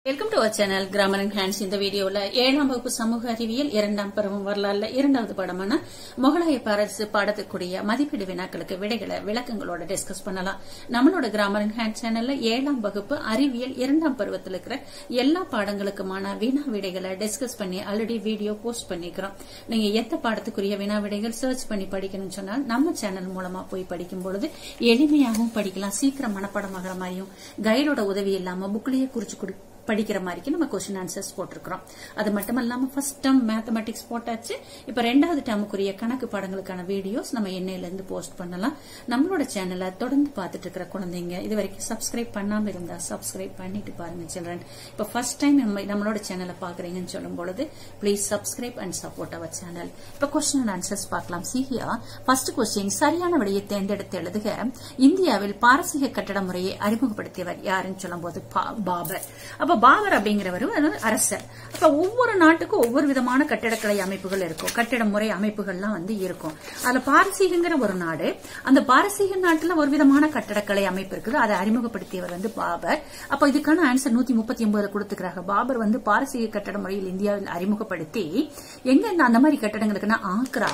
welcome to our channel grammar and hands இந்த வீடியோல ஏழாம் வகுப்பு சமூக அறிவியல் இரண்டாம் பருவம் வரலாறுல இரண்டாவது பாடமான முகலாய பாரசு பாடத்துக்குரிய மதிப்பீடு வினாக்களுக்கு விடைகளை விளக்கங்களோட டிஸ்கஸ் பண்ணலாம் நம்மளோட கிராமர் அண்ட் ஹேண்ட் சேனல்ல ஏழாம் வகுப்பு அறிவியல் இரண்டாம் பருவத்தில் இருக்கிற எல்லா பாடங்களுக்குமான வினா விடைகளை டிஸ்கஸ் பண்ணி ஆல்ரெடி வீடியோ போஸ்ட் பண்ணிக்கிறோம் நீங்க எந்த பாடத்துக்குரிய வினா விடைகள் சர்ச் பண்ணி படிக்கணும்னு சொன்னால் நம்ம சேனல் மூலமா போய் படிக்கும் பொழுது எளிமையாகவும் படிக்கலாம் சீக்கிரம் மனப்பாடமாகிற மாதிரியும் கைடோட உதவி இல்லாம புக்லயே குறிச்சு கொடு படிக்கிற மாதிரிக்கு நம்ம கொஸ்டின் ஆன்சர்ஸ் போட்டிருக்கிறோம் அது மட்டும் இல்லாம ஃபர்ஸ்ட் டேர்ம் மேத்தமெட்டிக்ஸ் போட்டாச்சு இப்ப ரெண்டாவது டேர்முக்குரிய கணக்கு பாடங்களுக்கான வீடியோஸ் நம்ம எண்ணெயில இருந்து போஸ்ட் பண்ணலாம் நம்மளோட சேனலை தொடர்ந்து பார்த்துட்டு இருக்கிற குழந்தைங்க இது வரைக்கும் சப்ஸ்கிரைப் பண்ணாம இருந்தா சப்ஸ்கிரைப் பண்ணிட்டு பாருங்க சில்ட்ரன் இப்ப ஃபர்ஸ்ட் டைம் நம்ம நம்மளோட சேனலை பாக்குறீங்கன்னு சொல்லும் பொழுது please subscribe and support our channel இப்ப கொஸ்டின் அண்ட் ஆன்சர்ஸ் பார்க்கலாம் சிஹியா ஃபர்ஸ்ட் கொஸ்டின் சரியான விடையை தேர்ந்தெடுத்து எழுதுக இந்தியாவில் பாரசீக கட்டட முறையை அறிமுகப்படுத்தியவர் யாருன்னு சொல்லும்போது பாபர் அப்ப பாபர் அப்படிங்கிறவர் ஒரு அரசர் அப்ப ஒவ்வொரு நாட்டுக்கும் ஒவ்வொரு விதமான கட்டிடக்கலை அமைப்புகள் இருக்கும் கட்டிட முறை அமைப்புகள்லாம் வந்து இருக்கும் அதுல பாரசீகங்கிற ஒரு நாடு அந்த பாரசீக நாட்டுல ஒரு விதமான கட்டடக்கலை அமைப்பு இருக்குது அதை அறிமுகப்படுத்தியவர் வந்து பாபர் அப்ப இதுக்கான ஆன்சர் நூத்தி முப்பத்தி ஒன்பது கொடுத்துக்கிறாங்க பாபர் வந்து பாரசீக கட்டட முறையில் இந்தியாவில் அறிமுகப்படுத்தி எங்க அந்த மாதிரி கட்டடங்களுக்குன்னா ஆக்ரா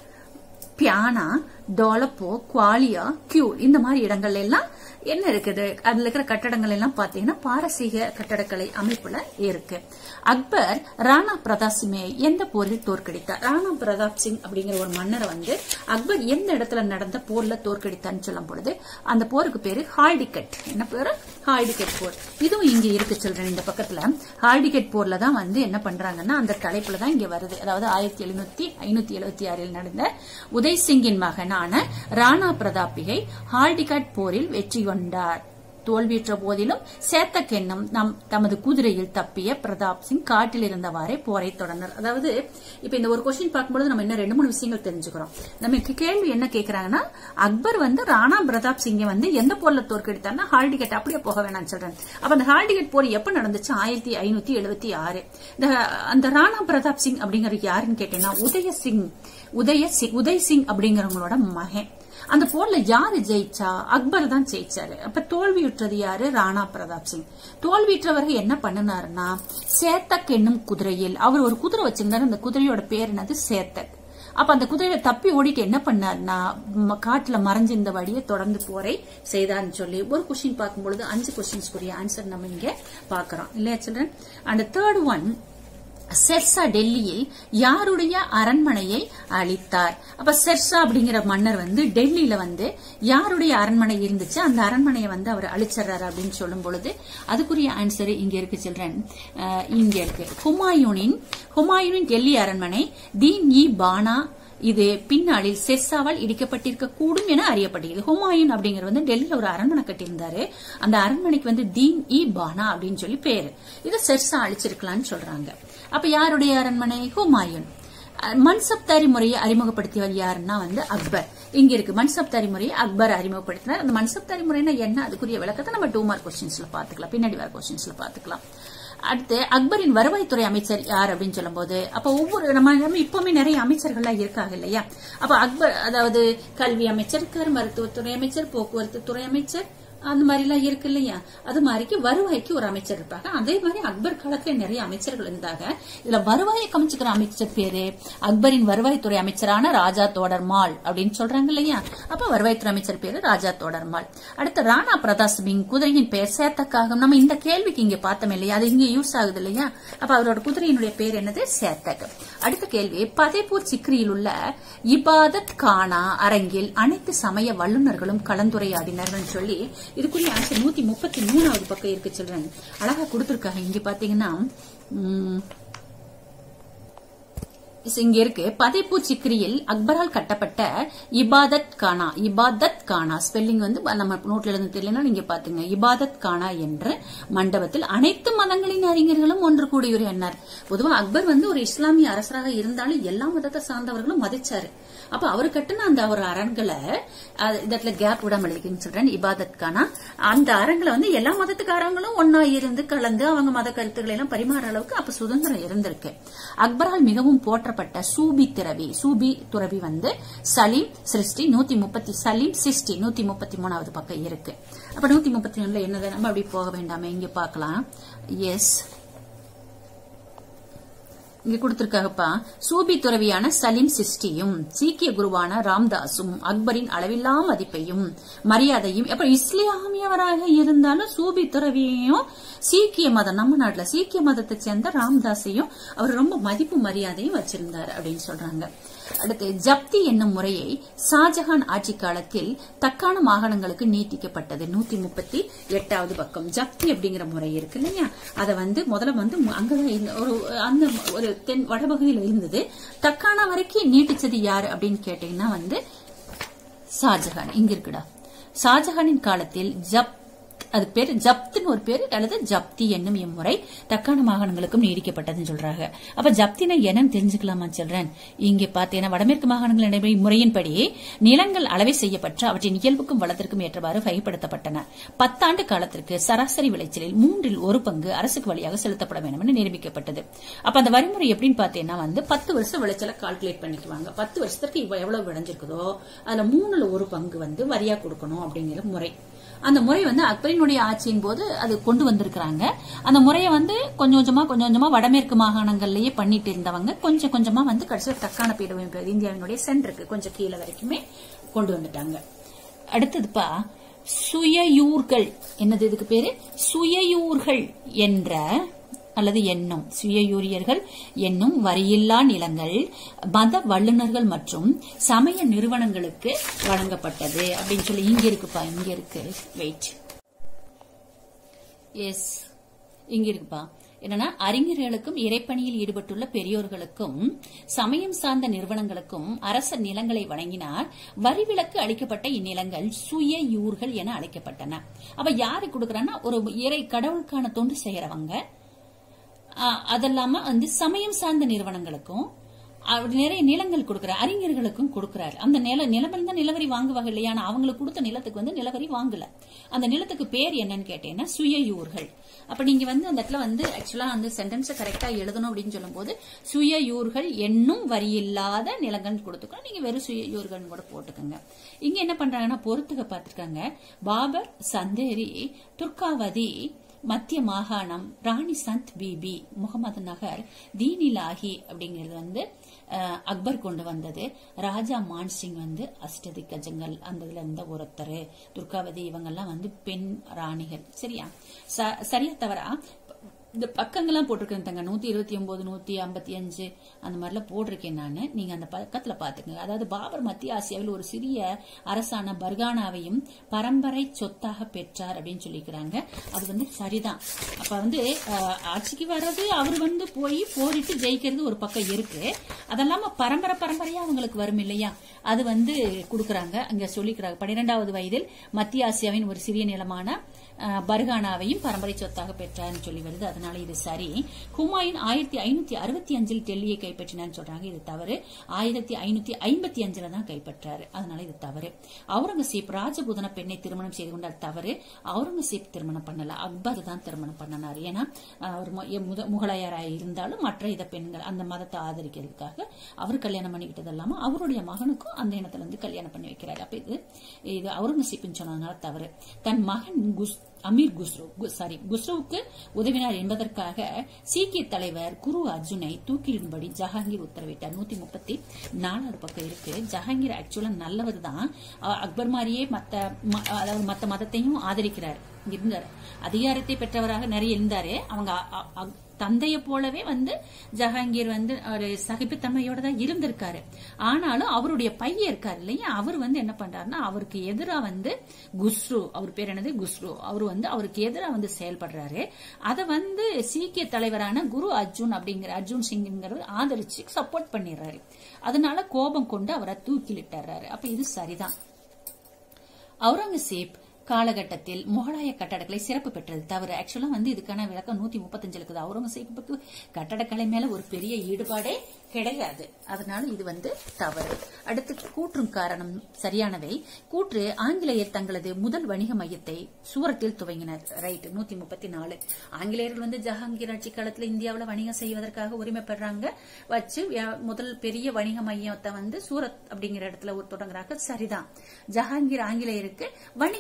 பியானா டோலப்போ குவாலியா கியூல் இந்த மாதிரி இடங்கள்ல எல்லாம் என்ன இருக்குது அதுல இருக்கிற கட்டடங்கள் எல்லாம் பாத்தீங்கன்னா பாரசீக கட்டடக்கலை அமைப்புல இருக்கு அக்பர் ராணா பிரதாப் சிங்கை எந்த போரில் தோற்கடித்தார் ராணா பிரதாப் சிங் அப்படிங்கிற ஒரு மன்னரை வந்து அக்பர் எந்த இடத்துல நடந்த போர்ல தோற்கடித்தார்னு சொல்லும் பொழுது அந்த போருக்கு பேரு ஹால்டிகட் என்ன பேரு ஹால்டிகட் போர் இதுவும் இங்க இருக்கு சில்ட்ரன் இந்த பக்கத்துல ஹால்டிகட் போர்ல தான் வந்து என்ன பண்றாங்கன்னா அந்த தலைப்புல தான் இங்க வருது அதாவது ஆயிரத்தி எழுநூத்தி ஐநூத்தி எழுபத்தி ஆறில் நடந்த உதய் சிங்கின் மகனான ராணா பிரதாப்பிகை ஹால்டிகட் போரில் வெற்றி கொண்டார் தோல்வியுற்ற போதிலும் சேத்தக் என்னும் நம் தமது குதிரையில் தப்பிய பிரதாப் சிங் காட்டில் இருந்தவாறே போரை தொடர்ந்தார் அதாவது இப்ப இந்த ஒரு கொஸ்டின் பார்க்கும்போது நம்ம என்ன ரெண்டு மூணு விஷயங்கள் தெரிஞ்சுக்கிறோம் நமக்கு கேள்வி என்ன கேக்குறாங்கன்னா அக்பர் வந்து ராணா பிரதாப் சிங்கை வந்து எந்த போர்ல தோற்கடித்தார்னா ஹால்டிகேட் அப்படியே போக வேணாம்னு சொல்றேன் அப்ப அந்த ஹால்டிகேட் போர் எப்ப நடந்துச்சு ஆயிரத்தி ஐநூத்தி எழுபத்தி ஆறு இந்த அந்த ராணா பிரதாப் சிங் அப்படிங்கிற யாருன்னு கேட்டீங்கன்னா உதய சிங் உதய சிங் உதய் சிங் அப்படிங்கிறவங்களோட மகன் அந்த போர்ல யாரு ஜெயிச்சா அக்பர் தான் ஜெயிச்சாரு அப்ப தோல்வியுற்றது யாரு ராணா பிரதாப் சிங் தோல்வியுற்றவர்கள் என்ன பண்ணினாருன்னா சேத்தக் என்னும் குதிரையில் அவர் ஒரு குதிரை வச்சிருந்தாரு அந்த குதிரையோட பேர் என்னது சேத்தக் அப்ப அந்த குதிரையில தப்பி ஓடிட்டு என்ன பண்ணாருன்னா காட்டுல மறைஞ்சிருந்த வழியை தொடர்ந்து போரை செய்தார்னு சொல்லி ஒரு கொஸ்டின் பார்க்கும்பொழுது அஞ்சு கொஸ்டின்ஸ்க்குரிய ஆன்சர் நம்ம இங்க பாக்குறோம் இல்லையா children and third one Sher Shah டெல்லியில் யாருடைய அரண்மனையை அளித்தார் அப்ப செர்சா அப்படிங்கிற மன்னர் வந்து டெல்லியில வந்து யாருடைய அரண்மனை இருந்துச்சு அந்த அரண்மனையை வந்து அவர் அழிச்சிடுறாரு அப்படின்னு சொல்லும் பொழுது அதுக்குரிய ஆன்சர் இங்க இருக்கு சில்ட்ரன் இங்க இருக்கு ஹுமாயூனின் ஹுமாயூனின் டெல்லி அரண்மனை தீன் இ பானா இது பின்னாளில் செர்சாவால் இடிக்கப்பட்டிருக்க கூடும் என அறியப்படுகிறது ஹுமாயூன் அப்படிங்கிற வந்து டெல்லியில ஒரு அரண்மனை கட்டியிருந்தாரு அந்த அரண்மனைக்கு வந்து தீன் இ பானா அப்படின்னு சொல்லி பேரு இதை செர்சா அழிச்சிருக்கலாம்னு சொல்றாங்க அப்ப யாருடைய அரண்மனை ஹுமாயூன் மன்சப்தாரி முறையை அறிமுகப்படுத்தியவர் யாருன்னா வந்து அக்பர் இங்க இருக்கு மன்சப்தாரி முறையை அக்பர் அறிமுகப்படுத்தினார் அந்த மன்சப்தாரி முறைனா என்ன அதுக்குரிய விளக்கத்தை நம்ம டூ மார்க் கொஸ்டின்ஸ்ல பாத்துக்கலாம் பின்னாடி வர கொஸ்டின்ஸ்ல பாத்துக்கலாம் அடுத்து அக்பரின் வருவாய்த்துறை அமைச்சர் யார் அப்படின்னு சொல்லும்போது அப்ப ஒவ்வொரு நம்ம நம்ம இப்பவுமே நிறைய அமைச்சர்கள்லாம் இருக்காங்க இல்லையா அப்ப அக்பர் அதாவது கல்வி அமைச்சர் இருக்காரு மருத்துவத்துறை அமைச்சர் போக்குவரத்து துறை அமைச்சர் அந்த மாதிரி எல்லாம் இருக்கு இல்லையா அது மாதிரிக்கு வருவாய்க்கு ஒரு அமைச்சர் இருப்பாங்க அதே மாதிரி அக்பர் காலத்துல நிறைய அமைச்சர்கள் இருந்தாங்க இதுல வருவாயை கமிச்சுக்கிற அமைச்சர் பேரு அக்பரின் வருவாய்த்துறை அமைச்சரான ராஜா தோடர்மால் அப்படின்னு சொல்றாங்க இல்லையா அப்ப வருவாய்த்துறை அமைச்சர் பேரு ராஜா தோடர்மால் அடுத்து ராணா பிரதாப் சிங் குதிரையின் பெயர் சேத்தக்காகும் நம்ம இந்த கேள்விக்கு இங்க பார்த்தோம் இல்லையா அது இங்க யூஸ் ஆகுது இல்லையா அப்ப அவரோட குதிரையினுடைய பேர் என்னது சேத்தக் அடுத்த கேள்வி பதேபூர் சிக்ரியில் உள்ள இபாதத் கானா அரங்கில் அனைத்து சமய வல்லுநர்களும் கலந்துரையாடினார்கள் சொல்லி இதுக்குரிய ஆன்சர் நூத்தி முப்பத்தி மூணாவது பக்கம் இருக்கு சில்ட்ரன் அழகா கொடுத்திருக்காங்க இங்க பாத்தீங்கன்னா இங்க இருக்கு பதைப்பூ சிக்ரியில் அக்பரால் கட்டப்பட்ட இபாதத் கானா இபாதத் கானா ஸ்பெல்லிங் வந்து நம்ம நோட்ல இருந்து தெரியலன்னா நீங்க பாத்துங்க இபாதத் கானா என்ற மண்டபத்தில் அனைத்து மதங்களின் அறிஞர்களும் ஒன்று கூடியுரையாடினார் பொதுவா அக்பர் வந்து ஒரு இஸ்லாமிய அரசராக இருந்தாலும் எல்லா மதத்தை சார்ந்தவர்களும் மதிச்சாரு அப்ப அவரு கட்டின அந்த ஒரு அரண்களை இடத்துல கேப் விடாம எழுதிக்கின்னு சொல்றேன் இபாதத் கானா அந்த அரண்களை வந்து எல்லா மதத்துக்காரங்களும் ஒன்னா இருந்து கலந்து அவங்க மத கருத்துக்களை எல்லாம் பரிமாற அளவுக்கு அப்ப சுதந்திரம் இருந்திருக்கு அக்பரால் மிகவும் போற்றப்பட்ட சூபி துறவி சூபி துறவி வந்து சலீம் சிருஷ்டி நூத்தி முப்பத்தி சலீம் சிருஷ்டி நூத்தி முப்பத்தி மூணாவது பக்கம் இருக்கு அப்ப நூத்தி முப்பத்தி நாலுல என்னது நம்ம அப்படி போக வேண்டாமே இங்க பார்க்கலாம் எஸ் இங்க கொடுத்திருக்காங்கப்பா சூபி துறவியான சலீம் சிஸ்டியும் சீக்கிய குருவான ராம்தாஸும் அக்பரின் அளவில்லா மதிப்பையும் மரியாதையும் அப்புறம் இஸ்லாமியவராக இருந்தாலும் சூபி துறவியையும் சீக்கிய மதம் நம்ம நாட்டுல சீக்கிய மதத்தை சேர்ந்த ராம்தாஸையும் அவர் ரொம்ப மதிப்பு மரியாதையும் வச்சிருந்தார் அப்படின்னு சொல்றாங்க அடுத்து ஜப்தி என்னும் முறையை ஷாஜஹான் ஆட்சி காலத்தில் தக்கான மாகாணங்களுக்கு நீட்டிக்கப்பட்டது நூத்தி முப்பத்தி எட்டாவது பக்கம் ஜப்தி அப்படிங்கிற முறை இருக்கு இல்லையா அதை வந்து முதல்ல வந்து அங்கதான் இருந்த- ஒரு அந்த ஒரு தென் வடபகுதியில் இருந்தது தக்கான வரைக்கும் நீட்டிச்சது யாரு அப்படின்னு கேட்டீங்கன்னா வந்து ஷாஜஹான் இங்க இருக்குடா ஷாஜஹானின் காலத்தில் ஜப் அது பேர் ஜப்துன்னு ஒரு பேர் அல்லது ஜப்தி என்னும் இம்முறை தக்கான மாகாணங்களுக்கும் நீடிக்கப்பட்டதுன்னு சொல்றாங்க அப்ப ஜப்தினா என்னன்னு தெரிஞ்சுக்கலாமா சொல்றேன் இங்கே பார்த்தீங்கன்னா வடமேற்கு மாகாணங்கள் நடைமுறை முறையின்படி நிலங்கள் அளவை செய்யப்பட்டு அவற்றின் இயல்புக்கும் வளத்திற்கும் ஏற்றவாறு வகைப்படுத்தப்பட்டன பத்தாண்டு காலத்திற்கு சராசரி விளைச்சலில் மூன்றில் ஒரு பங்கு அரசுக்கு வழியாக செலுத்தப்பட வேண்டும் என நிரூபிக்கப்பட்டது அப்ப அந்த வரிமுறை எப்படின்னு பார்த்தீங்கன்னா வந்து பத்து வருஷம் விளைச்சலை கால்குலேட் பண்ணிக்குவாங்க பத்து வருஷத்துக்கு இவ்வ- எவ்வளவு விளைஞ்சிருக்குதோ அதுல மூணுல ஒரு பங்கு வந்து வரியா கொடுக்கணும் அப்படிங்கிற முறை அந்த முறை வந்து அக்பரினுடைய ஆட்சியின் போது அது கொண்டு வந்திருக்கிறாங்க அந்த முறையை வந்து கொஞ்சம் கொஞ்சமா கொஞ்சம் கொஞ்சமா வடமேற்கு மாகாணங்கள்லயே பண்ணிட்டு இருந்தவங்க கொஞ்சம் கொஞ்சமா வந்து கடைசியில் தக்கான பீடமைப்பு இந்தியாவினுடைய சென்டருக்கு கொஞ்சம் கீழே வரைக்குமே கொண்டு வந்துட்டாங்க அடுத்ததுப்பா சுயயூர்கள் என்னது இதுக்கு பேரு சுயயூர்கள் என்ற அல்லது எண்ணும் சுயயூரியர்கள் என்னும் வரியில்லா நிலங்கள் மத வல்லுநர்கள் மற்றும் சமய நிறுவனங்களுக்கு வழங்கப்பட்டது அப்படின்னு சொல்லி இங்க இருக்குப்பா இங்க இருக்கு வெயிட் எஸ் இங்க இருக்குப்பா என்னன்னா அறிஞர்களுக்கும் இறைப்பணியில் ஈடுபட்டுள்ள பெரியோர்களுக்கும் சமயம் சார்ந்த நிறுவனங்களுக்கும் அரச நிலங்களை வழங்கினார் வரி விலக்கு அளிக்கப்பட்ட இந்நிலங்கள் சுயயூர்கள் என அழைக்கப்பட்டன அப்ப யாரு கொடுக்கறான்னா ஒரு இறை கடவுளுக்கான தொண்டு செய்யறவங்க ஆஹ் அதல்லாம வந்து சமயம் சார்ந்த நிறுவனங்களுக்கும் அவர் நிறைய நிலங்கள் கொடுக்கிறார் அறிஞர்களுக்கும் கொடுக்கிறார் அந்த நில நிலமில் தான் நிலவரி வாங்குவாங்க இல்லையா ஆனா அவங்களுக்கு கொடுத்த நிலத்துக்கு வந்து நிலவரி வாங்கல அந்த நிலத்துக்கு பேர் என்னன்னு கேட்டீங்கன்னா சுயயூர்கள் அப்ப நீங்க வந்து அந்த இடத்துல வந்து ஆக்சுவலா அந்த சென்டென்ஸ் கரெக்டா எழுதணும் அப்படின்னு சொல்லும்போது சுயயூர்கள் என்னும் வரி இல்லாத நிலங்கள் கொடுத்துக்கணும் நீங்க வெறும் சுயயூர்கள் கூட போட்டுக்கோங்க இங்க என்ன பண்றாங்கன்னா பொறுத்துக்க பார்த்திருக்காங்க பாபர் சந்தேரி துர்காவதி மத்திய மாகாணம் ராணி சந்த் பிபி முகமது நகர் தீனிலாஹி அப்படிங்கிறது வந்து அஹ், அக்பர் கொண்டு வந்தது ராஜா மான்சிங் வந்து அஷ்டதிக்கஜங்கள் அந்த இதுல இருந்த ஒருத்தர் துர்காவதி இவங்கெல்லாம் வந்து பெண் ராணிகள் சரியா ச- சரியா தவறா இந்த பக்கங்கள்லாம் போட்டிருக்கேன் தங்க நூத்தி இருபத்தி ஒன்பது நூத்தி ஐம்பத்தி அஞ்சு அந்த மாதிரிலாம் போட்டிருக்கேன் நான் நீங்க அந்த பக்கத்துல பாத்துக்கங்க அதாவது பாபர் மத்திய ஆசியாவில் ஒரு சிறிய அரசான பர்கானாவையும் பரம்பரை சொத்தாக பெற்றார் அப்படின்னு சொல்லிக்கிறாங்க அது வந்து சரிதான் அப்ப வந்து அஹ், ஆட்சிக்கு வர்றது அவர் வந்து போய் போரிட்டு ஜெயிக்கிறது ஒரு பக்கம் இருக்கு அதெல்லாம பரம்பரை பரம்பரையா அவங்களுக்கு வரும் இல்லையா அது வந்து கொடுக்கறாங்க அங்க சொல்லிக்கிறாங்க பன்னிரெண்டாவது வயதில் மத்திய ஆசியாவின் ஒரு சிறிய நிலமான அஹ், பர்கானாவையும் பரம்பரை சொத்தாக பெற்றார்னு சொல்லி வருது அதனால இது சரி ஹுமாயூன் ஆயிரத்தி ஐநூத்தி அறுபத்தி அஞ்சில் டெல்லியை கைப்பற்றினான்னு சொல்றாங்க இது தவறு ஆயிரத்தி ஐநூத்தி ஐம்பத்தி அஞ்சுல தான் கைப்பற்றாரு அதனால இது தவறு அவுரங்கசீப் ராஜபுதன பெண்ணை திருமணம் செய்து கொண்டால் தவறு அவுரங்கசீப் திருமணம் பண்ணல அக்பர் தான் திருமணம் பண்ணனார் ஏன்னா அஹ், அவர் மு- எ- முத- முகலாயராக இருந்தாலும் மற்ற இத பெண்கள் அந்த மதத்தை ஆதரிக்கிறதுக்காக அவர் கல்யாணம் பண்ணிக்கிட்டது இல்லாம அவருடைய மகனுக்கும் அந்த இனத்துல இருந்து கல்யாணம் பண்ணி வைக்கிறாரு அப்ப இது இது அவுரங்கசீப்னு சொன்னதுனால தவறு தன் மகன் குஸ் அமீர் குஸ்ரு சாரி குஸ்ருவுக்கு உதவினார் என்பதற்காக சீக்கிய தலைவர் குரு அர்ஜுனை தூக்கிலிடும்படி ஜஹாங்கீர் உத்தரவிட்டார் நூத்தி முப்பத்தி நாலாவது பக்கம் இருக்கு ஜஹாங்கீர் ஆக்சுவலா நல்லவர் தான் அக்பர் மாதிரியே மத்த ம- அதாவது மத்த மதத்தையும் ஆதரிக்கிறார் இருந்தார் அதிகாரத்தை பெற்றவராக நிறைய இருந்தாரு அவங்க அ- அ- அ- தந்தைய போலவே வந்து ஜஹாங்கீர் வந்து ஒரு சகிப்புத்தன்மையோட தான் இருந்திருக்காரு ஆனாலும் அவருடைய பையன் இருக்காரு இல்லையா அவர் வந்து என்ன பண்றாருன்னா அவருக்கு எதிரா வந்து குஸ்ரு அவர் பேர் என்னது குஸ்ரு அவர் வந்து அவருக்கு எதிரா வந்து செயல்படுறாரு அதை வந்து சீக்கிய தலைவரான குரு அர்ஜுன் அப்படிங்கிற அர்ஜுன் சிங்ங்கிறவர் ஆதரிச்சு சப்போர்ட் பண்ணிடுறாரு அதனால கோபம் கொண்டு அவரை தூக்கிலிட்டுறாரு அப்ப இது சரிதான் அவுரங்கசீப் காலகட்டத்தில் முகலாய கட்டடக்கலை சிறப்பு பெற்றது தவிர ஆக்சுவலா வந்து இதுக்கான விளக்கம் நூத்தி முப்பத்தஞ்சு இருக்குது அவுரங்கசீப்புக்கு கட்டடக்கலை மேல ஒரு பெரிய ஈடுபாடே கிடையாது அதனால இது வந்து தவறு அடுத்து கூற்றும் காரணம் சரியானவை கூற்று ஆங்கிலேயர் தங்களது முதல் வணிக மையத்தை சூரத்தில் துவங்கினர் ரைட் நூத்தி முப்பத்தி நாலு ஆங்கிலேயர்கள் வந்து ஜஹாங்கீர் ஆட்சி காலத்துல இந்தியாவுல வணிகம் செய்வதற்காக உரிமை பெறாங்க வச்சு வியா- முதல் பெரிய வணிக மையத்தை வந்து சூரத் அப்படிங்கிற இடத்துல ஒரு தொடங்குறாங்க சரிதான் ஜஹாங்கீர் ஆங்கிலேயருக்கு வணிக உரிமைகள்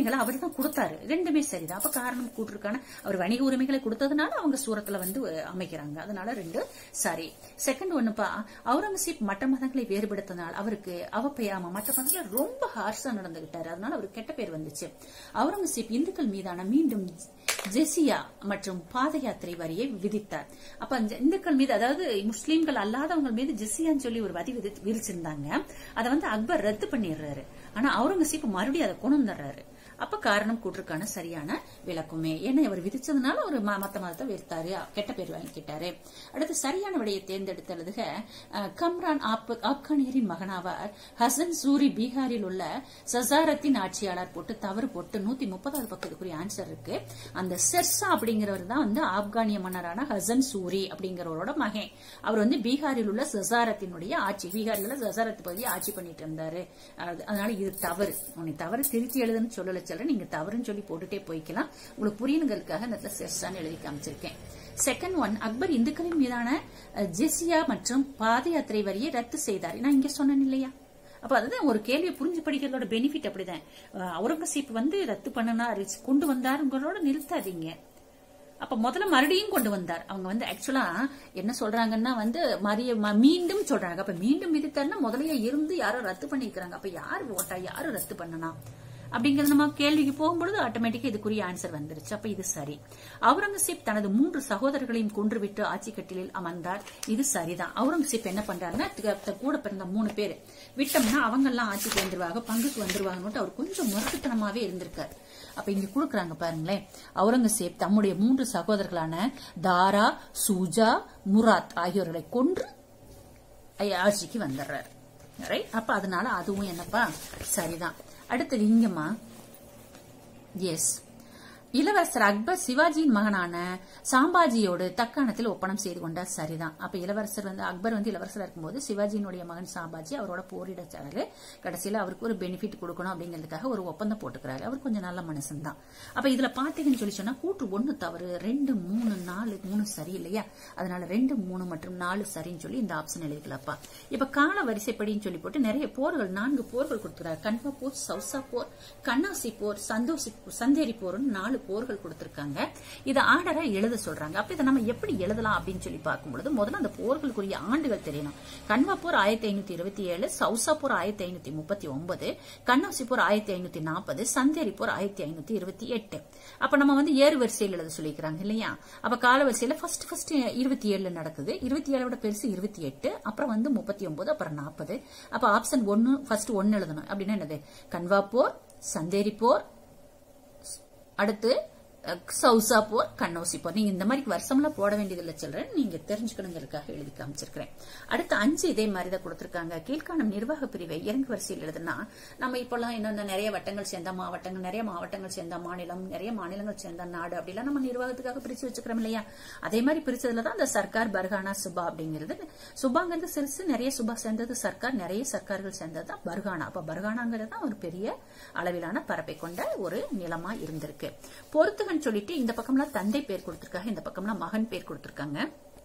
உரிமைகளை அவர் தான் கொடுத்தாரு ரெண்டுமே சரிதான் அப்ப காரணம் கூட்டிருக்கான அவர் வணிக உரிமைகளை கொடுத்ததுனால அவங்க சூரத்துல வந்து அமைக்கிறாங்க அதனால ரெண்டு சரி செகண்ட் ஒண்ணுப்பா அவுரங்கசீப் மற்ற மதங்களை வேறுபடுத்தினால் அவருக்கு அவப்பையாம மற்ற மதங்களை ரொம்ப ஹார்ஷா நடந்துகிட்டாரு அதனால அவருக்கு கெட்ட பேர் வந்துச்சு அவுரங்கசீப் இந்துக்கள் மீதான மீண்டும் ஜெசியா மற்றும் பாத யாத்திரை வரியை விதித்தார் அப்ப அந்த இந்துக்கள் மீது அதாவது முஸ்லீம்கள் அல்லாதவங்க மீது ஜெசியான்னு சொல்லி ஒரு வரி விதி- விதிச்சிருந்தாங்க அதை வந்து அக்பர் ரத்து பண்ணிடுறாரு ஆனா அவுரங்கசீப் மறுபடியும் அதை கொண்டு வந்துடுறாரு அப்ப காரணம் கூற்றுக்கான சரியான விளக்குமே ஏன்னா இவர் விதிச்சதுனால ஒரு ம- மத்த மதத்தை வெறுத்தாரு கெட்ட பேர் வாங்கிக்கிட்டாரு அடுத்து சரியான விடையை தேர்ந்தெடுத்து எழுதுக அஹ், கம்ரான் ஆப்- ஆப்கானியரின் மகனாவார் ஹசன் சூரி பீகாரில் உள்ள சசாரத்தின் ஆட்சியாளர் போட்டு தவறு போட்டு நூத்தி முப்பதாவது பக்கத்துக்குரிய ஆன்சர் இருக்கு அந்த செர்சா அப்படிங்கிறவர் தான் வந்து ஆப்கானிய மன்னரான ஹசன் சூரி அப்படிங்கிறவரோட மகன் அவர் வந்து பீகாரில் உள்ள சசாரத்தினுடைய ஆட்சி பீகாரில் உள்ள சசாரத் பகுதியை ஆட்சி பண்ணிட்டு இருந்தாரு அது- அதனால இது தவறு உன்னை தவறு திருத்தி எழுதுன்னு சொல்லல சொல்றேன் நீங்க தவறுன்னு சொல்லி போட்டுட்டே போய்க்கலாம் உங்களுக்கு புரியணுங்கிறதுக்காக இந்த இடத்துல செர்சான்னு எழுதி காமிச்சிருக்கேன் செகண்ட் ஒன் அக்பர் இந்துக்களின் மீதான அஹ், ஜிஸ்யா மற்றும் பாத யாத்திரை வரியை ரத்து செய்தார் நான் இங்க சொன்னேன் இல்லையா அப்ப அதுதான் ஒரு கேள்வியை புரிஞ்சு படிக்கிறதோட பெனிஃபிட் அப்படிதான் அஹ், அவுரங்கசீப் வந்து ரத்து பண்ணனாரு கொண்டு வந்தாருங்களோட நிறுத்தாதீங்க அப்ப முதல்ல மறுபடியும் கொண்டு வந்தார் அவங்க வந்து ஆக்சுவலா என்ன சொல்றாங்கன்னா வந்து மறிய ம- மீண்டும் சொல்றாங்க அப்ப மீண்டும் விதித்தாருன்னா முதலையே இருந்து யாரோ ரத்து பண்ணிக்கிறாங்க அப்ப யாரு ஓட்டா யாரு ரத்து பண்ணனா அப்படிங்கறது நம்ம கேள்விக்கு போகும்பொழுது ஆட்டோமேட்டிக்கா இதுக்குரிய ஆன்சர் வந்துருச்சு அப்ப இது சரி அவுரங்கசீப் தனது மூன்று சகோதரர்களையும் கொன்றுவிட்டு ஆட்சி கட்டிலில் அமர்ந்தார் இது சரிதான் அவுரங்கசீப் என்ன பண்றாருன்னா த- த- கூட பிறந்த மூணு பேர் விட்டோம்னா அவங்க எல்லாம் ஆட்சிக்கு வந்துருவாங்க பங்குக்கு வந்துருவாங்கன்னு அவர் கொஞ்சம் முரட்டுத்தனமாவே இருந்திருக்காரு அப்ப இங்க கொடுக்குறாங்க பாருங்களேன் அவுரங்கசீப் தம்முடைய மூன்று சகோதரர்களான தாரா சூஜா முராத் ஆகியோர்களை கொன்று ஐ- ஆட்சிக்கு வந்துடுறாரு ரைட் அப்ப அதனால அதுவும் என்னப்பா சரிதான் அடுத்தது இங்கம்மா எஸ் இளவரசர் அக்பர் சிவாஜியின் மகனான சாம்பாஜியோடு தக்காணத்தில் ஒப்பனம் செய்து கொண்டார் சரிதான் அப்ப இளவரசர் வந்து அக்பர் வந்து இளவரசர் இருக்கும்போது சிவாஜியினுடைய மகன் சாம்பாஜி அவரோட போரிடச்சாரு கடைசியில அவருக்கு ஒரு பெனிஃபிட் கொடுக்கணும் அப்படிங்கிறதுக்காக ஒரு ஒப்பந்தம் போட்டுக்கிறாரு அவர் கொஞ்சம் நல்ல மனுஷன் தான் அப்ப இதுல பாத்தீங்கன்னு சொல்லி சொன்னா கூற்று ஒண்ணு தவறு ரெண்டு மூணு நாலு மூணு சரி இல்லையா அதனால ரெண்டு மூணு மற்றும் நாலு சரின்னு சொல்லி இந்த ஆப்ஷன் எழுதிக்கலாப்பா இப்ப கால வரிசைப்படின்னு சொல்லி போட்டு நிறைய போர்கள் நான்கு போர்கள் கொடுத்துறாரு கன்வா போர் சவுசா போர் கண்ணாசி போர் சந்தோஷி சந்தேரி போர்னு நாலு போர்கள் கொடுத்திருக்காங்க இதை ஆர்டரா எழுத சொல்றாங்க அப்ப இதை நம்ம எப்படி எழுதலாம் அப்படின்னு சொல்லி பார்க்கும்பொழுது முதல்ல அந்த போர்களுக்குரிய ஆண்டுகள் தெரியணும் கன்வா போர் ஆயிரத்தி ஐநூத்தி இருபத்தி ஏழு சவுசா போர் ஆயிரத்தி ஐநூத்தி முப்பத்தி ஒன்பது கண்ணாசி போர் ஆயிரத்தி ஐநூத்தி நாற்பது சந்தேரி போர் ஆயிரத்தி ஐநூத்தி இருபத்தி எட்டு அப்ப நம்ம வந்து ஏறு வரிசையில் எழுத சொல்லிக்கிறாங்க இல்லையா அப்ப கால வரிசையில ஃபர்ஸ்ட் ஃபர்ஸ்ட் இருபத்தி ஏழுல நடக்குது இருபத்தி ஏழோட பெருசு இருபத்தி எட்டு அப்புறம் வந்து முப்பத்தி ஒன்பது அப்புறம் நாற்பது அப்ப ஆப்ஷன் ஒன்னு ஃபர்ஸ்ட் ஒன்னு எழுதணும் அப்படின்னா என்னது கன்வா போர் சந்தேரி போர் அடுத்து அஹ், சவுசா போர் கண்ணோசி போர் நீங்க இந்த மாதிரி வருஷம்லாம் போட வேண்டியதில்லை சில்றேன் நீங்க தெரிஞ்சுக்கணுங்கிறதுக்காக எழுதி காமிச்சிருக்கிறேன் அடுத்து அஞ்சு இதே மாதிரி தான் கொடுத்திருக்காங்க கீழ்காணும் நிர்வாக பிரிவை இறங்கு வரிசையில் எழுதுனா நம்ம இப்பெல்லாம் என்ன நிறைய வட்டங்கள் சேர்ந்த மாவட்டங்கள் நிறைய மாவட்டங்கள் சேர்ந்த மாநிலம் நிறைய மாநிலங்கள் சேர்ந்த நாடு அப்படிலாம் நம்ம நிர்வாகத்துக்காக பிரிச்சு வச்சுக்கிறோம் இல்லையா அதே மாதிரி பிரிச்சதுல தான் அந்த சர்க்கார் பர்கானா சுபா அப்படிங்கிறது சுபாங்கிறது சிறுசு நிறைய சுபா சேர்ந்தது சர்க்கார் நிறைய சர்க்கார்கள் சேர்ந்தது தான் பர்கானா அப்ப பர்கானாங்கிறது தான் ஒரு பெரிய அளவிலான பரப்பை கொண்ட ஒரு நிலமா இருந்திருக்கு பொறுத்துகன்னு சொல்லிட்டு இந்த பக்கம்லாம் தந்தை பேர் கொடுத்திருக்காங்க இந்த பக்கம்லாம் மகன் பேர் கொடுத்திருக்காங்க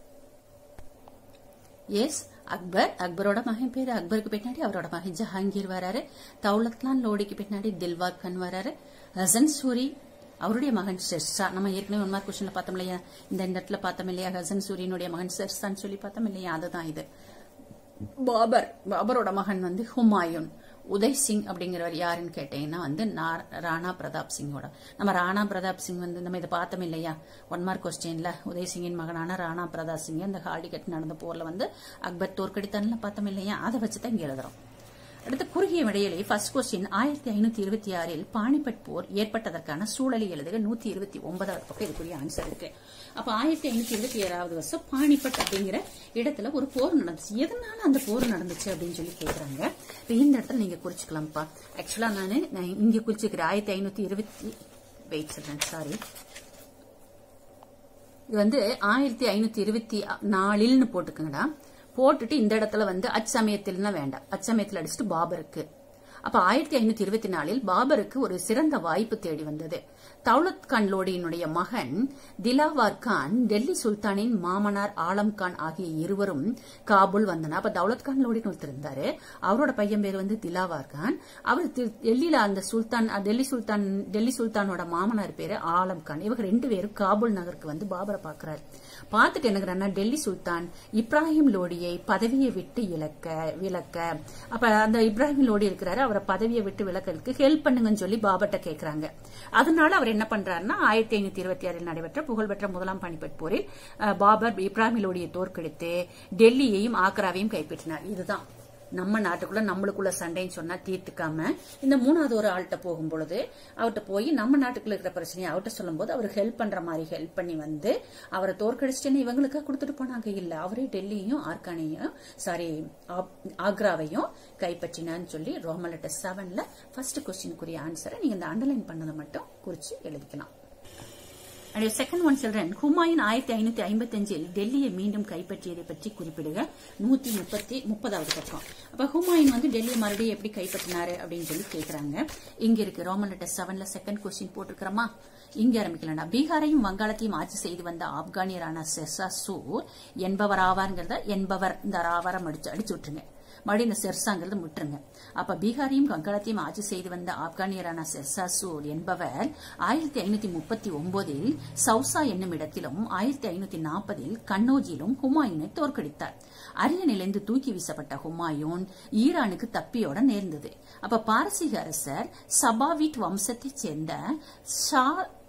எஸ் அக்பர் அக்பரோட மகன் பேரு அக்பருக்கு பின்னாடி அவரோட மகன் ஜஹாங்கீர் வராரு தௌலத்லான் லோடிக்கு பின்னாடி தில்வாக் கன் வராரு ஹசன் சூரி அவருடைய மகன் ஷெர்ஷா நம்ம ஏற்கனவே ஒன் மார்க் கொஸ்டின்ல பார்த்தோம் இல்லையா இந்த இந்த இடத்துல பார்த்தோம் இல்லையா ஹசன் சூரியனுடைய மகன் ஷெர்ஷான்னு சொல்லி பார்த்தோம் இல்லையா அதுதான் இது பாபர் பாபரோட மகன் வந்து ஹுமாயூன் உதய் சிங் அப்படிங்கிறவர் யாருன்னு கேட்டீங்கன்னா வந்து நா- ராணா பிரதாப் சிங்கோட நம்ம ராணா பிரதாப் சிங் வந்து நம்ம இதை பார்த்தோம் இல்லையா ஒன் மார்க் கொஸ்டின்ல உதய் சிங்கின் மகனான ராணா பிரதாப் சிங் அந்த ஹாலிகட் நடந்த போர்ல வந்து அக்பர் தோற்கடித்தான்ல பார்த்தோம் இல்லையா அதை வச்சு தான் இங்க எழுதுறோம் அடுத்து குறுகிய விடையிலே ஃபர்ஸ்ட் கொஸ்டின் ஆயிரத்தி ஐநூத்தி இருபத்தி ஆறில் பானிபட் போர் ஏற்பட்டதற்கான சூழலை எழுதுக நூத்தி இருபத்தி ஒன்பதாவது பக்கம் இதுக்குரிய ஆன்சர் இருக்கு அப்ப ஆயிரத்தி ஐநூத்தி இருபத்தி ஏழாவது வருஷம் பானிபட் அப்படிங்கிற இடத்துல ஒரு போர் நடந்துச்சு எதனால அந்த போர் நடந்துச்சு அப்படின்னு சொல்லி கேக்குறாங்க இப்ப இந்த இடத்துல நீங்க குறிச்சுக்கலாம்ப்பா ஆக்சுவலா நானு நான் இங்க குறிச்சுக்கிறேன் ஆயிரத்தி ஐநூத்தி இருபத்தி வெயிட் சொல்றேன் சாரி இது வந்து ஆயிரத்தி ஐநூத்தி இருபத்தி நாலில்னு போட்டுக்கங்கடா போட்டுட்டு இந்த இடத்துல வந்து அச்சமயத்தில்னா வேண்டாம் அச்சமயத்தில் அடிச்சுட்டு பாபருக்கு அப்ப ஆயிரத்தி ஐநூத்தி இருபத்தி நாலில் பாபருக்கு ஒரு சிறந்த வாய்ப்பு தேடி வந்தது தௌலத் கான் லோடியினுடைய மகன் திலாவார் கான் டெல்லி சுல்தானின் மாமனார் ஆலம் கான் ஆகிய இருவரும் காபூல் வந்தனர் அப்ப தௌலத் கான் லோடின்னு ஒருத்தர் இருந்தாரு அவரோட பையன் பேர் வந்து திலாவார் கான் அவர் தி- டெல்லியில அந்த சுல்தான் அஹ், டெல்லி சுல்தான் டெல்லி சுல்தானோட மாமனார் பேரு ஆலம் கான் இவங்க ரெண்டு பேரும் காபூல் நகருக்கு வந்து பாபரை பாக்குறாரு பார்த்துட்டு என்னங்கிறாருன்னா டெல்லி சுல்தான் இப்ராஹிம் லோடியை பதவியை விட்டு இழக்க விலக்க அப்ப அந்த இப்ராஹிம் லோடி இருக்கிறாரு அவரை பதவியை விட்டு விலக்கிறதுக்கு ஹெல்ப் பண்ணுங்கன்னு சொல்லி பாபர்ட்ட கேக்குறாங்க அதனால அவர் என்ன பண்றாருன்னா ஆயிரத்தி ஐநூத்தி இருபத்தி ஆறில் நடைபெற்ற புகழ்பெற்ற முதலாம் பானிபட் போரில் அஹ், பாபர் இப்ராஹிம் லோடியை தோற்கடித்து டெல்லியையும் ஆக்ராவையும் கைப்பற்றினார் இதுதான் நம்ம நாட்டுக்குள்ள நம்மளுக்குள்ள சண்டைன்னு சொன்னா தீர்த்துக்காம இந்த மூணாவது ஒரு ஆள்கிட்ட போகும் பொழுது அவர்கிட்ட போய் நம்ம நாட்டுக்குள்ள இருக்கிற பிரச்சனையை அவர்கிட்ட சொல்லும்போது அவர் ஹெல்ப் பண்ற மாதிரி ஹெல்ப் பண்ணி வந்து அவரை தோற்கடிச்சிட்டேன்னு இவங்களுக்கா கொடுத்துட்டு போனாங்க இல்ல அவரே டெல்லியையும் ஆர்கானையும் சாரி ஆக்ராவையும் கைப்பற்றினான்னு சொல்லி ரோமன் லெட்டர் செவன்ல ஃபர்ஸ்ட் கொஸ்டினுக்குரிய ஆன்சரை நீங்க இந்த அண்டர்லைன் பண்ணதை மட்டும் குறிச்சு எழுதிக்கலாம் And second one children, Humayun ஆயிரத்தி ஐநூத்தி ஐம்பத்தி அஞ்சில் டெல்லியை மீண்டும் கைப்பற்றியதை பற்றி குறிப்பிடுக நூத்தி முப்பத்தி முப்பதாவது பக்கம் அப்ப ஹுமாயூன் வந்து டெல்லியை மறுபடியும் எப்படி கைப்பற்றினாரு அப்படின்னு சொல்லி கேக்குறாங்க இங்க இருக்கு ரோமன் லெட்டர் செவன்ல செகண்ட் கொஸ்டின் போட்டிருக்கிறோமா இங்க ஆரம்பிக்கலாம் பீகாரையும் வங்காளத்தையும் ஆட்சி செய்து வந்த ஆப்கானியரான செசாசூர் என்பவர் ஆவார்ங்கிறத என்பவர் இந்த ஆவாரம் அடிச்சு அடிச்சு விட்டுருங்க மறுபடியும் இந்த செர்சாங்கிறது முட்டுருங்க அப்ப பீகாரையும் வங்காளத்தையும் ஆட்சி செய்து வந்த ஆப்கானியரான செர்சாசூர் என்பவர் ஆயிரத்தி ஐநூத்தி முப்பத்தி ஒன்பதில் சவுசா என்னும் இடத்திலும் ஆயிரத்தி ஐநூத்தி நாற்பதில் கண்ணோஜிலும் ஹுமாயூனை தோற்கடித்தார் அரியணையிலிருந்து தூக்கி வீசப்பட்ட ஹுமாயூன் ஈரானுக்கு தப்பியோட நேர்ந்தது அப்ப பாரசீக அரசர் சபாவிட் வம்சத்தைச் சேர்ந்த ஷா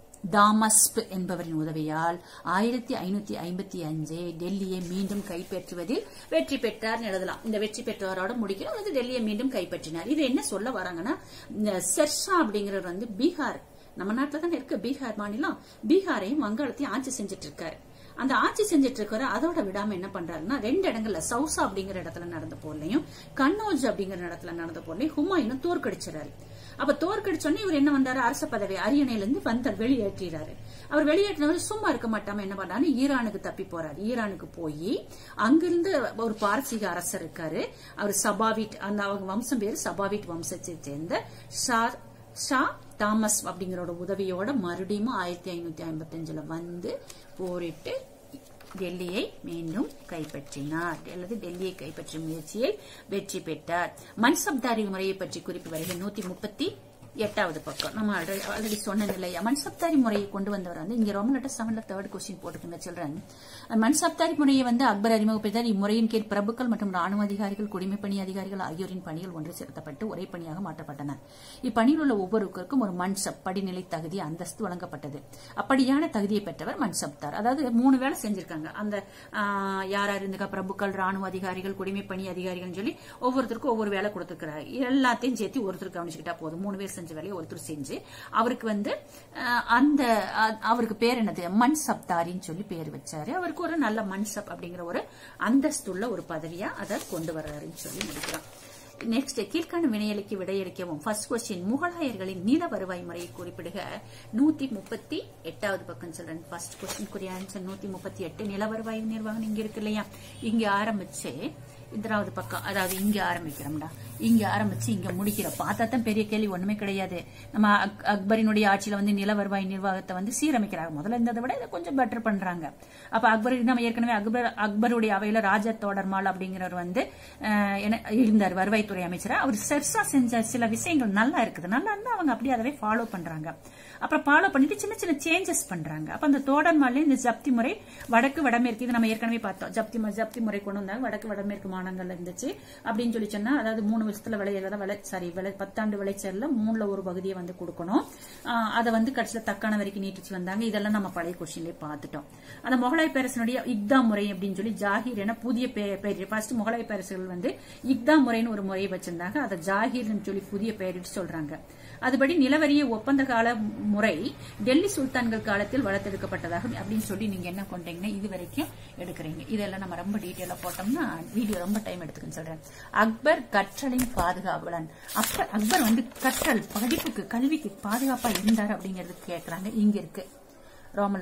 தாமஸ்ப் என்பவரின் உதவியால் ஆயிரத்தி ஐநூத்தி ஐம்பத்தி அஞ்சு டெல்லியை மீண்டும் கைப்பற்றுவதில் வெற்றி பெற்றார் எழுதலாம் இந்த வெற்றி பெற்றவரோட முடிக்கணும் அல்லது டெல்லியை மீண்டும் கைப்பற்றினார் இது என்ன சொல்ல வராங்கன்னா இந்த செர்ஷா அப்படிங்கிறவர் வந்து பீகார் நம்ம நாட்டில் தானே இருக்கு பீகார் மாநிலம் பீகாரையும் வங்காளத்தையும் ஆட்சி செஞ்சுட்டு இருக்காரு அந்த ஆட்சி செஞ்சுட்டு இருக்கிற அதோட விடாம என்ன பண்றாருன்னா ரெண்டு இடங்கள்ல சவுசா அப்படிங்கிற இடத்துல நடந்த போர்லையும் கன்னோஜ் அப்படிங்கிற இடத்துல நடந்த போர்லையும் ஹுமாயூனை தோற்கடிச்சிடறாரு அப்ப தோற்கடிச்சோன்னே இவர் என்ன வந்தாரு அரச பதவி அரியணையில இருந்து வந்தார் வெளியேற்றிறாரு அவர் வெளியேற்றினவர் சும்மா இருக்க மாட்டாம என்ன பண்ணாரு ஈரானுக்கு தப்பி போறாரு ஈரானுக்கு போய் அங்கிருந்து ஒரு பாரசீக அரசர் இருக்காரு அவர் சபாவிட் அந்த அவங்க வம்சம் பேரு சபாவிட் வம்சத்தை சேர்ந்த ஷா ஷா தாமஸ் அப்படிங்கிறோட உதவியோட மறுபடியும் ஆயிரத்தி ஐநூத்தி ஐம்பத்தி அஞ்சுல வந்து போரிட்டு டெல்லியை மீண்டும் கைப்பற்றினார் அல்லது டெல்லியை கைப்பற்றும் முயற்சியில் வெற்றி பெற்றார் மன்சப்தாரி முறையை பற்றி குறிப்பு வருகை நூத்தி முப்பத்தி எட்டாவது பக்கம் நம்ம ஆல்ரெடி சொன்ன இல்லையா மன்சப்தாரி முறையை கொண்டு வந்தவர் வந்து இங்க ரோமன் லெட்டர் செவன்ல தேர்ட் கொஸ்டின் போட்டுருங்க சில்ட்ரன் மன்சப்தாரி முறையை வந்து அக்பர் அறிமுகப்படுத்தார் இம்முறையின் கீழ் பிரபுக்கள் மற்றும் ராணுவ அதிகாரிகள் குடிமைப்பணி அதிகாரிகள் ஆகியோரின் பணிகள் ஒன்று சேர்த்தப்பட்டு ஒரே பணியாக மாற்றப்பட்டன இப்பணியில் உள்ள ஒவ்வொருவருக்கும் ஒரு மன்சப் படிநிலை தகுதி அந்தஸ்து வழங்கப்பட்டது அப்படியான தகுதியை பெற்றவர் மன்சப்தார் அதாவது மூணு வேலை செஞ்சிருக்காங்க அந்த ஆஹ், யார் யார் இருந்துக்கா பிரபுக்கள் ராணுவ அதிகாரிகள் குடிமைப்பணி அதிகாரிகள் சொல்லி ஒவ்வொருத்தருக்கும் ஒவ்வொரு வேலை கொடுத்துருக்கிறாரு எல்லாத்தையும் சேர்த்து ஒருத்தர் கவனிச்சுக்கிட்டா போதும் மூணு பேர் செஞ்ச வேலையை ஒருத்தர் செஞ்சு அவருக்கு வந்து ஆஹ், அந்த அ- அவருக்கு பேர் என்னது மன்சப்தாரின்னு சொல்லி பேர் வச்சாரு அவருக்கு ஒரு நல்ல மன்சப் அப்படிங்கிற ஒரு அந்தஸ்துள்ள ஒரு பதவியா அதை கொண்டு வர்றாருன்னு சொல்லி முடிக்கிறோம் நெக்ஸ்ட் கீழ்காணும் வினையளிக்கு விடையளிக்கவும் ஃபர்ஸ்ட் கொஸ்டின் முகலாயர்களின் நீல வருவாய் முறையை குறிப்பிடுக நூத்தி முப்பத்தி எட்டாவது பக்கம் சொல்றேன் ஃபர்ஸ்ட் கொஸ்டின் ஆன்சர் நூத்தி முப்பத்தி எட்டு நில வருவாய் நிர்வாகம் இங்க இருக்கு இல்லையா இங்க ஆரம்பிச்சு இத்தனாவது பக்கம் அதாவது இங்க ஆரம்பிக்கிறோம்டா இங்க ஆரம்பிச்சு இங்க முடிக்கிற பார்த்தா தான் பெரிய கேள்வி ஒண்ணுமே கிடையாது நம்ம அக்- அக்பரினுடைய ஆட்சியில வந்து நில வருவாய் நிர்வாகத்தை வந்து சீரமைக்கிறாங்க முதல்ல இருந்ததை விட இதை கொஞ்சம் பெட்டர் பண்றாங்க அப்ப அக்பர் நம்ம ஏற்கனவே அக்பர் அக்பருடைய அவையில ராஜா தோடர்மால் அப்படிங்கிறவர் வந்து அஹ், என்ன- இருந்தார் வருவாய்த்துறை அமைச்சரா அவர் செர்சா செஞ்ச சில விஷயங்கள் நல்லா இருக்குது நல்லா இருந்தா அவங்க அப்படியே அதவே ஃபாலோ பண்றாங்க அப்புறம் ஃபாலோ பண்ணிட்டு சின்ன சின்ன சேஞ்சஸ் பண்றாங்க அப்ப அந்த தோடர்மால இந்த ஜப்தி முறை வடக்கு வடமேற்கு இது நம்ம ஏற்கனவே பார்த்தோம் ஜப்தி மு- ஜப்தி முறை கொண்டு வந்தாங்க வடக்கு வடமேற்கு மாநிலங்கள்ல இருந்துச்சு அப்படின்னு சொல்லி சொன்னா அதாவது மூணு வருஷத்துல விளையிறத விளை சாரி விளை பத்தாண்டு விளைச்சல்ல மூணுல ஒரு பகுதியை வந்து கொடுக்கணும் ஆஹ் அதை வந்து கடைசியில தக்கான வரைக்கும் நீட்டிச்சு வந்தாங்க இதெல்லாம் நம்ம பழைய கொஸ்டின்லயே பார்த்துட்டோம் அந்த முகலாய பேரரசனுடைய இக்தா முறை அப்படின்னு சொல்லி ஜாகிர் என புதிய பெயர் பெயர் ஃபர்ஸ்ட் முகலாய பேரரசர்கள் வந்து இக்தா முறைன்னு ஒரு முறையை வச்சிருந்தாங்க அதை ஜாகிர்னு சொல்லி புதிய பெயரிட்டு சொல்றாங்க அதுபடி நிலவரிய ஒப்பந்த கால முறை டெல்லி சுல்தான்கள் காலத்தில் வளர்த்தெடுக்கப்பட்டதாக அப்படின்னு சொல்லி நீங்க என்ன பண்றீங்கன்னா இது வரைக்கும் எடுக்கிறீங்க இதெல்லாம் நம்ம ரொம்ப டீட்டெயிலா போட்டோம்னா வீடியோ ரொம்ப டைம் எடுத்துக்குன்னு சொல்றேன் அக்பர் கற்றலின் பாதுகாவலன் அப்ப அக்பர் வந்து கற்றல் படிப்புக்கு கல்விக்கு பாதுகாப்பா இருந்தார் அப்படிங்கறது கேக்குறாங்க இங்க இருக்கு ரோமன் லெட்டர்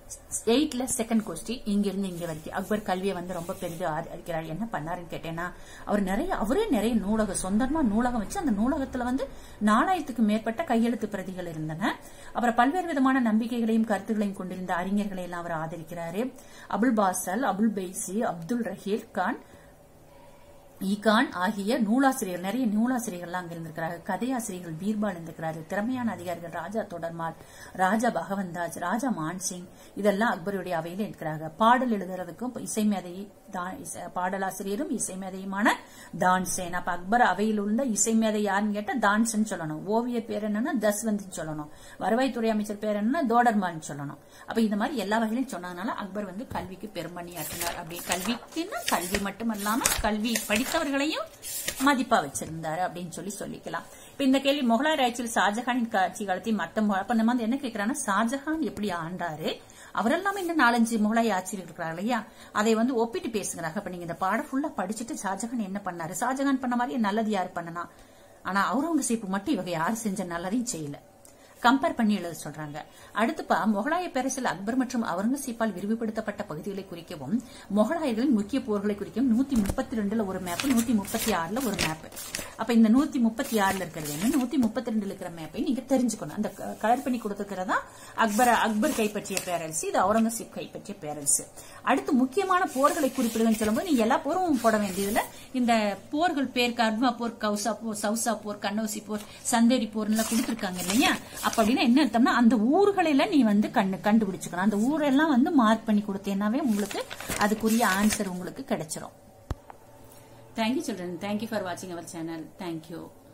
எயிட்ல செகண்ட் கொஸ்டின் இங்க இருந்து இங்க வரைக்கும் அக்பர் கல்வியை வந்து ரொம்ப பெரிதும் ஆதரிக்கிறார் என்ன பண்ணாருன்னு கேட்டேன்னா அவர் நிறைய அவரே நிறைய நூலகம் சொந்தமா நூலகம் வச்சு அந்த நூலகத்துல வந்து நாலாயிரத்துக்கு மேற்பட்ட கையெழுத்து பிரதிகள் இருந்தன அப்புறம் பல்வேறு விதமான நம்பிக்கைகளையும் கருத்துக்களையும் கொண்டிருந்த அறிஞர்களை எல்லாம் அவர் ஆதரிக்கிறாரு அபுல் பாசல் அபுல் பைசி அப்துல் ரஹீர் கான் ஈகான் ஆகிய நூலாசிரியர்கள் நிறைய நூலாசிரியர்கள்லாம் அங்க இருந்திருக்கிறாங்க கதையாசிரியர்கள் பீர்பால் இருந்திருக்கிறாரு திறமையான அதிகாரிகள் ராஜா தொடர்மால் ராஜா பகவந்தாஜ் ராஜா மான்சிங் இதெல்லாம் அக்பருடைய அவையில் இருக்கிறாங்க பாடல் எழுதுறதுக்கும் இசை மேதை தான் இசை- பாடலாசிரியரும் இசை மேதையுமான தான்சேன் அப்ப அக்பர் அவையில் உள்ள இசை மேதை யாருன்னு கேட்டா தான்சன் சொல்லணும் ஓவியர் பேர் என்னன்னா தஸ்வந்த் சொல்லணும் வருவாய்த்துறை அமைச்சர் பேர் என்னன்னா தோடர்மான் சொல்லணும் அப்ப இந்த மாதிரி எல்லா வகையிலும் சொன்னதுனால அக்பர் வந்து கல்விக்கு பெரும்பணியாற்றினார் அப்படி கல்விக்குன்னா கல்வி மட்டுமல்லாம கல்வி படித்தவர்களையும் மதிப்பா வச்சிருந்தாரு அப்படின்னு சொல்லி சொல்லிக்கலாம் இப்ப இந்த கேள்வி முகலாய ஆட்சியில் ஷாஜஹானின் ஆட்சி காலத்தையும் மத்த மு- அப்ப நம்ம வந்து என்ன கேக்குறாங்கன்னா ஷாஜஹான் எப்படி ஆண்டாரு அவரெல்லாமே இன்னும் நாலஞ்சு முகலாய ஆட்சியர் இருக்கிறாங்க இல்லையா அதை வந்து ஒப்பிட்டு பேசுகிறாங்க அப்ப நீங்க இந்த பாடம் ஃபுல்லா படிச்சுட்டு ஷாஜஹான் என்ன பண்ணாரு ஷாஜஹான் பண்ண மாதிரி நல்லது யாரு பண்ணனா ஆனா அவுரங்கசீப் மட்டும் இவங்க யாரு செஞ்ச நல்லதையும் செய்யல கம்பேர் பண்ணி எழுத சொல்றாங்க அடுத்துப்பா முகலாய பேரரசில் அக்பர் மற்றும் அவுரங்கசீப்பால் விரிவுபடுத்தப்பட்ட பகுதிகளை குறிக்கவும் முகலாயர்களின் முக்கிய போர்களை குறிக்கவும் நூத்தி முப்பத்தி ரெண்டுல ஒரு மேப் நூத்தி முப்பத்தி ஆறுல ஒரு மேப் அப்ப இந்த நூத்தி முப்பத்தி ஆறுல இருக்கிறது என்ன நூத்தி முப்பத்தி ரெண்டுல இருக்கிற மேப்பை நீங்க தெரிஞ்சுக்கணும் அந்த கலர் பண்ணி கொடுத்துக்கிறதா அக்பர் அக்பர் கைப்பற்றிய பேரரசு இது அவுரங்கசீப் கைப்பற்றிய பேரரசு அடுத்து முக்கியமான போர்களை குறிப்பிடுதுன்னு சொல்லும்போது நீங்க எல்லா போரும் போட வேண்டியதுல இந்த போர்கள் பேர் கர்மா போர் கௌசா போர் சவுசா போர் கண்ணோசி போர் சந்தேரி போர்லாம் கொடுத்திருக்காங்க இல்லையா அப்ப அப்படின்னா என்ன அர்த்தம்னா அந்த ஊர்களெல்லாம் நீ வந்து கண்டு கண்டுபிடிச்சுக்கணும் அந்த ஊரெல்லாம் வந்து மார்க் பண்ணி கொடுத்தேன்னாவே உங்களுக்கு அதுக்குரிய ஆன்சர் உங்களுக்கு கிடைச்சிரும் தேங்க்யூ சில்ட்ரன் தேங்க்யூ ஃபார் வாட்சிங் அவர் சேனல் தேங்க்யூ